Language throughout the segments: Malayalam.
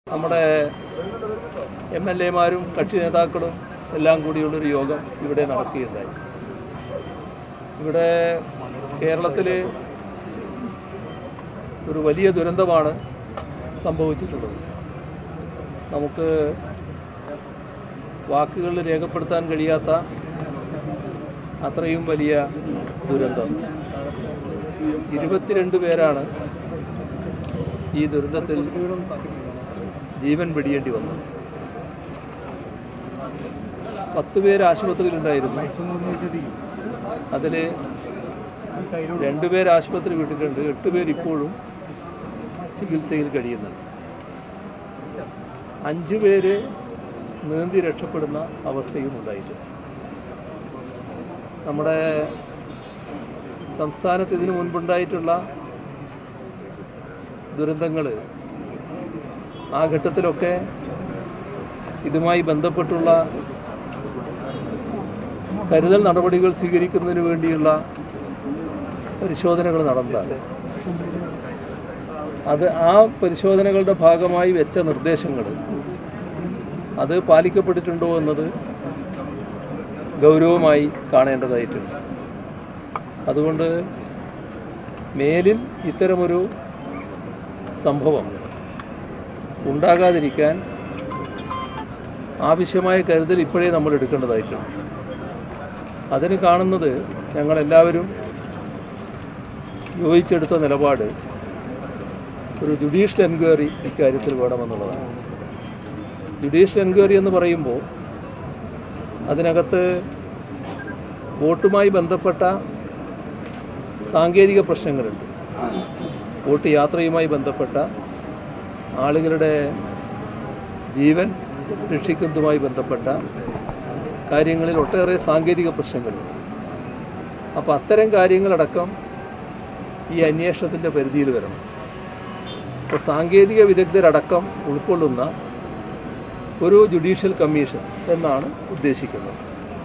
നമ്മുടെ എം എൽ എമാരും കക്ഷി നേതാക്കളും എല്ലാം കൂടിയുള്ളൊരു യോഗം ഇവിടെ നടക്കുകയുണ്ടായി ഇവിടെ കേരളത്തിൽ ഒരു വലിയ ദുരന്തമാണ് സംഭവിച്ചിട്ടുള്ളത് നമുക്ക് വാക്കുകളിൽ രേഖപ്പെടുത്താൻ കഴിയാത്ത അത്രയും വലിയ ദുരന്തം ഇരുപത്തിരണ്ട് പേരാണ് ഈ ദുരന്തത്തിൽ ജീവൻ വെടിയേണ്ടി വന്നത് പത്ത് പേര് ആശുപത്രിയിലുണ്ടായിരുന്നു അതിൽ രണ്ടുപേർ ആശുപത്രി വിട്ടിട്ടുണ്ട് എട്ട് പേർ ഇപ്പോഴും ചികിത്സയിൽ കഴിയുന്നുണ്ട് അഞ്ച് പേര് നീന്തി രക്ഷപ്പെടുന്ന അവസ്ഥയും ഉണ്ടായിട്ടുണ്ട് നമ്മുടെ സംസ്ഥാനത്ത് ഇതിനു മുൻപുണ്ടായിട്ടുള്ള ദുരന്തങ്ങൾ ആ ഘട്ടത്തിലൊക്കെ ഇതുമായി ബന്ധപ്പെട്ടുള്ള കരുതൽ നടപടികൾ സ്വീകരിക്കുന്നതിന് വേണ്ടിയുള്ള പരിശോധനകൾ നടന്നതാണ് അത് ആ പരിശോധനകളുടെ ഭാഗമായി വെച്ച നിർദ്ദേശങ്ങൾ അത് പാലിക്കപ്പെട്ടിട്ടുണ്ടോ എന്നത് ഗൗരവമായി കാണേണ്ടതായിട്ടുണ്ട് അതുകൊണ്ട് മേലിൽ ഇത്തരമൊരു സംഭവം ഉണ്ടാകാതിരിക്കാൻ ആവശ്യമായ കരുതൽ ഇപ്പോഴേ നമ്മൾ എടുക്കേണ്ടതായിട്ടുണ്ട് അതിന് കാണുന്നത് ഞങ്ങളെല്ലാവരും യോജിച്ചെടുത്ത നിലപാട് ഒരു ജുഡീഷ്യൽ എൻക്വയറി ഇക്കാര്യത്തിൽ വേണമെന്നുള്ളതാണ് ജുഡീഷ്യൽ എൻക്വയറി എന്ന് പറയുമ്പോൾ അതിനകത്ത് വോട്ടുമായി ബന്ധപ്പെട്ട സാങ്കേതിക പ്രശ്നങ്ങളുണ്ട് വോട്ട് യാത്രയുമായി ബന്ധപ്പെട്ട ആളുകളുടെ ജീവൻ രക്ഷിക്കുന്നതുമായി ബന്ധപ്പെട്ട കാര്യങ്ങളിൽ ഒട്ടേറെ സാങ്കേതിക പ്രശ്നങ്ങളുണ്ട് അപ്പോൾ അത്തരം കാര്യങ്ങളടക്കം ഈ അന്വേഷണത്തിൻ്റെ പരിധിയിൽ വരണം അപ്പോൾ സാങ്കേതിക വിദഗ്ധരടക്കം ഉൾക്കൊള്ളുന്ന ഒരു ജുഡീഷ്യൽ കമ്മീഷൻ എന്നാണ് ഉദ്ദേശിക്കുന്നത്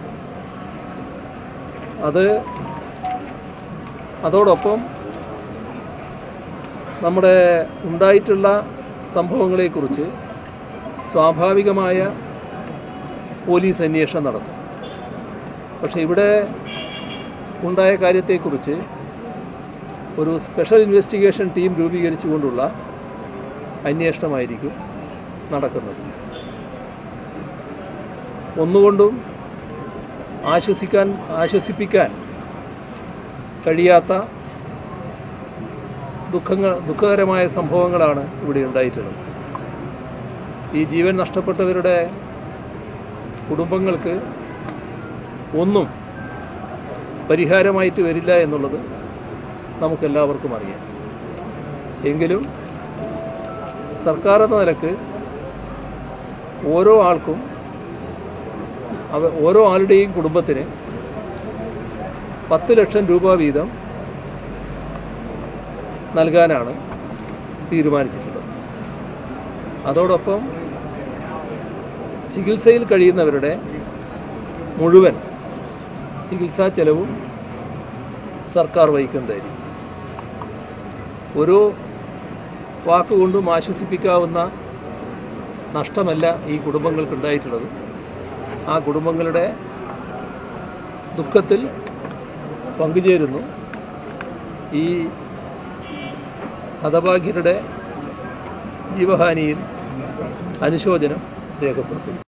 അത് അതോടൊപ്പം നമ്മുടെ ഉണ്ടായിട്ടുള്ള സംഭവങ്ങളെക്കുറിച്ച് സ്വാഭാവികമായ പോലീസ് അന്വേഷണം നടത്തും പക്ഷേ ഇവിടെ ഉണ്ടായ കാര്യത്തെക്കുറിച്ച് ഒരു സ്പെഷ്യൽ ഇൻവെസ്റ്റിഗേഷൻ ടീം രൂപീകരിച്ചുകൊണ്ടുള്ള അന്വേഷണമായിരിക്കും നടക്കുന്നത് ഒന്നുകൊണ്ടും ആശ്വസിക്കാൻ ആശ്വസിപ്പിക്കാൻ കഴിയാത്ത ദുഃഖങ്ങൾ ദുഃഖകരമായ സംഭവങ്ങളാണ് ഇവിടെ ഉണ്ടായിട്ടുള്ളത് ഈ ജീവൻ നഷ്ടപ്പെട്ടവരുടെ കുടുംബങ്ങൾക്ക് ഒന്നും പരിഹാരമായിട്ട് വരില്ല എന്നുള്ളത് നമുക്കെല്ലാവർക്കും അറിയാം എങ്കിലും സർക്കാർ എന്ന നിലക്ക് ഓരോ ആൾക്കും അവ ഓരോ ആളുടെയും കുടുംബത്തിന് പത്ത് ലക്ഷം രൂപ വീതം നൽകാനാണ് തീരുമാനിച്ചിട്ടുള്ളത് അതോടൊപ്പം ചികിത്സയിൽ കഴിയുന്നവരുടെ മുഴുവൻ ചികിത്സാ ചെലവും സർക്കാർ വഹിക്കുന്നതായിരിക്കും ഒരു വാക്കുകൊണ്ടും ആശ്വസിപ്പിക്കാവുന്ന നഷ്ടമല്ല ഈ കുടുംബങ്ങൾക്കുണ്ടായിട്ടുള്ളത് ആ കുടുംബങ്ങളുടെ ദുഃഖത്തിൽ പങ്കുചേരുന്നു ഈ ഹതഭാഗ്യരുടെ ജീവഹാനിയിൽ അനുശോചനം രേഖപ്പെടുത്തുന്നു